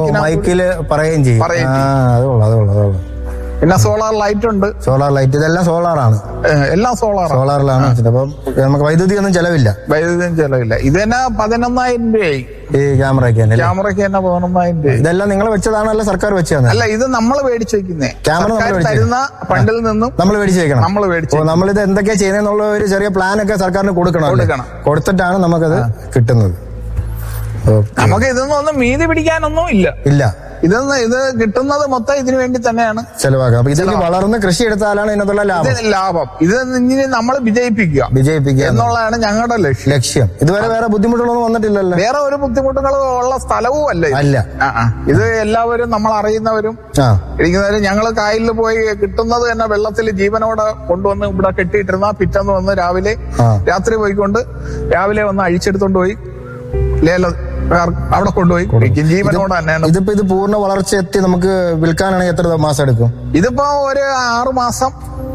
ഇതിനകത്ത് മൈക്കില് പറയുകയും ചെയ്യും പറയുകയും ആ അത് കൊള്ളാം അത് കൊള്ളാം അത് കൊള്ളാം പിന്നെ സോളാർ ലൈറ്റ് ഉണ്ട് സോളാർ ലൈറ്റ് ഇതെല്ലാം സോളാറാണ് ഏഹ് എല്ലാം സോളാറാണ് സോളാറിലാണ് അപ്പം നമുക്ക് വൈദ്യുതി ഒന്നും ചെലവില്ല വൈദ്യുതിയും ചെലവില്ല ഇത് തന്നെ പതിനൊന്നായിരം രൂപയായി ഈ ക്യാമറയ്ക്ക് തന്നെ അല്ലേ? ക്യാമറയ്ക്ക് തന്നെ പതിനൊന്നായിരം രൂപയായി ഇതെല്ലാം നിങ്ങൾ വെച്ചതാണോ അല്ല സർക്കാർ വെച്ചതാണ് അല്ല ഇത് നമ്മൾ മേടിച്ചു വെക്കുന്നേ ക്യാമറ നമ്മള് സർക്കാർ മേടിച്ച് തരുന്ന ഫണ്ടിൽ നിന്നും നമ്മൾ മേടിച്ച് വെക്കണം നമ്മൾ മേടിച്ചു ഓ നമ്മളിത് എന്തൊക്കെയാ ചെയ്യുന്നതെന്നുള്ള ഒരു ചെറിയ പ്ലാൻ ഒക്കെ സർക്കാരിന് കൊടുക്കണം അല്ലേ? കൊടുക്കണം. കൊടുത്തിട്ടാണ് നമുക്കത് കിട്ടുന്നത് ഓക്കേ. നമുക്ക് ഇതൊന്നും ഒന്നും മീതി പിടിക്കാനൊന്നും ഇല്ല ഇല്ല ഇതൊന്നും ഇത് കിട്ടുന്നത് മൊത്തം ഇതിനു വേണ്ടി തന്നെയാണ് ചെലവാക്കാം അപ്പൊ ഇതിന് വളർന്ന് കൃഷി എടുത്താലാണ് ഇതിനകത്തുള്ള ലാഭം ഇത് ലാഭം ഇത് ഇനി നമ്മൾ വിജയിപ്പിക്കുക വിജയിപ്പിക്കുക എന്ന എന്നുള്ളതാണ് ഞങ്ങളുടെ ലക്ഷ്യം ലക്ഷ്യം ഇതുവരെ വേറെ ബുദ്ധിമുട്ടുകളൊന്നും വന്നിട്ടില്ലല്ലോ വേറെ ഒരു ബുദ്ധിമുട്ടുകളും ഉള്ള സ്ഥലവും അല്ല ഇത്. അല്ല ആ, ആ. ഇത് എല്ലാവരും നമ്മൾ അറിയുന്നവരും ആ ഇരിക്കുന്നവരും ഞങ്ങൾ കായലിൽ പോയി കിട്ടുന്നത് തന്നെ വെള്ളത്തിൽ ജീവനോടെ കൊണ്ടുവന്ന് ഇവിടെ കെട്ടിയിട്ടിരുന്ന പിറ്റേന്ന് വന്ന് രാവിലെ ആ. രാത്രി പോയിക്കൊണ്ട് രാവിലെ വന്ന് അഴിച്ചെടുത്തോണ്ട് പോയി ലേല അവിടെ കൊണ്ടുപോയി വിൽക്കും. ജീവനോടെ തന്നെയാണ് ഇതിപ്പോ ഇത് പൂർണ്ണ വളർച്ച എത്തി നമുക്ക് വിൽക്കാനാണെങ്കിൽ എത്ര മാസം എടുക്കും ഇതിപ്പോ ഒരു ആറു മാസം